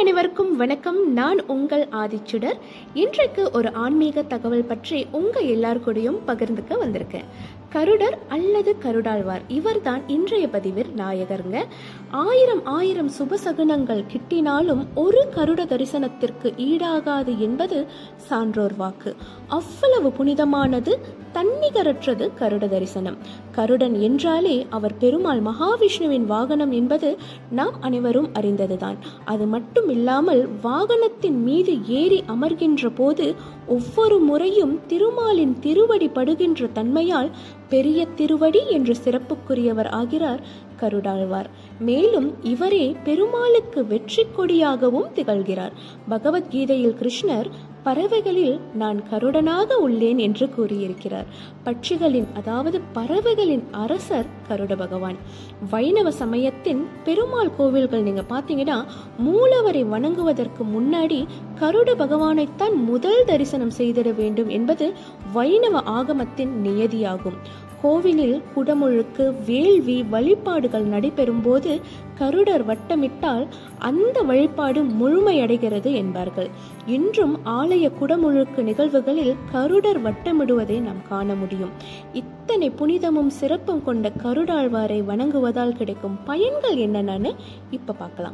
அனைவருக்கும் வணக்கம் நான் உங்கள் ஆதிச்சுடர் இன்றைக்கு ஒரு ஆன்மீக தகவல் பற்றி உங்க எல்லார் கூடயும் பகிர்ந்துக்க வந்திருக்கேன் கருடர் அல்லது கருடாழ்வார் இவர்தான் இன்றைய பதிவில் நாயகருங்க ஆயிரம் ஆயிரம் சுபசகுனங்கள் கிட்டினாலும் ஒரு கருட தரிசனத்திற்கு ஈடாகாது என்பது சான்றோர் வாக்கு அவ்வளவு புனிதமானது தன்னிகரற்றது கருட தரிசனம் கருடன் என்றாலே அவர் பெருமாள் மகாவிஷ்ணுவின் வாகனம் என்பது நாம் அனைவரும் அறிந்ததுதான் அது மட்டும் இல்லாமல் வாகனத்தின் மீது ஏறி அமர்கின்ற போது ஒவ்வொரு முறையும் திருமாலின் திருவடி படுகின்ற தன்மையால் பெரிய திருவடி என்று சிறப்புக்குரியவர் ஆகிறார் கருடாழ்வார் மேலும் இவரே பெருமாளுக்கு வெற்றி கொடியாகவும் திகழ்கிறார் பகவத்கீதையில் கிருஷ்ணர் பறவைகளில் நான் கருடனாக உள்ளேன் என்று கூறியிருக்கிறார் பட்சிகளின் அதாவது பறவைகளின் அரசர் கருட பகவான் வைணவ சமயத்தின் பெருமாள் கோவில்கள் நீங்க பாத்தீங்கன்னா மூலவரை வணங்குவதற்கு முன்னாடி கருட பகவானைத்தான் முதல் தரிசனம் செய்திட வேண்டும் என்பது வைணவ ஆகமத்தின் நியதியாகும் கோவிலில் குடமுழுக்கு வேள்வி வழிபாடுகள் நடைபெறும் போது கருடர் வட்டமிட்டால் அந்த வழிபாடு முழுமையடைகிறது என்பார்கள் இன்றும் ஆலய குடமுழுக்கு நிகழ்வுகளில் கருடர் வட்டமிடுவதை நாம் காண முடியும் இத்தனை புனிதமும் சிறப்பும் கொண்ட கருடாழ்வாரை வணங்குவதால் கிடைக்கும் பயன்கள் என்னென்னு இப்ப பார்க்கலாம்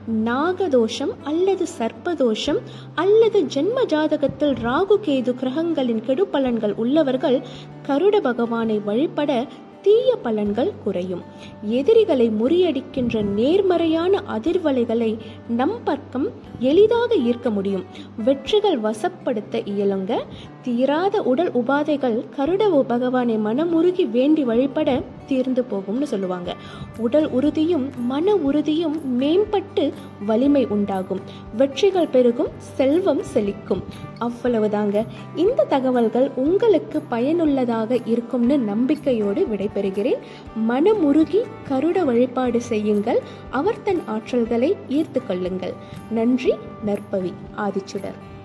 நாகதோஷம் அல்லது சர்ப்பதோஷம் அல்லது ஜென்ம ஜாதகத்தில் ராகு கேது கிரகங்களின் கெடுபலன்கள் உள்ளவர்கள் கருட பகவானை வழிபட தீய பலன்கள் குறையும் எதிரிகளை முறியடிக்கின்ற நேர்மறையான அதிர்வலைகளை நம் பக்கம் எளிதாக ஈர்க்க முடியும் வெற்றிகள் வசப்படுத்த இயலுங்க தீராத உடல் உபாதைகள் கருட பகவானை மனமுருகி வேண்டி வழிபட தீர்ந்து போகும்னு சொல்லுவாங்க உடல் உறுதியும் மன உறுதியும் மேம்பட்டு வலிமை உண்டாகும் வெற்றிகள் பெருகும் செல்வம் செழிக்கும் அவ்வளவுதாங்க இந்த தகவல்கள் உங்களுக்கு பயனுள்ளதாக இருக்கும்னு நம்பிக்கையோடு விடைபெறுகிறேன் மனமுருகி கருட வழிபாடு செய்யுங்கள் அவர் தன் ஆற்றல்களை ஈர்த்து கொள்ளுங்கள் நன்றி நற்பவி ஆதிச்சுடர்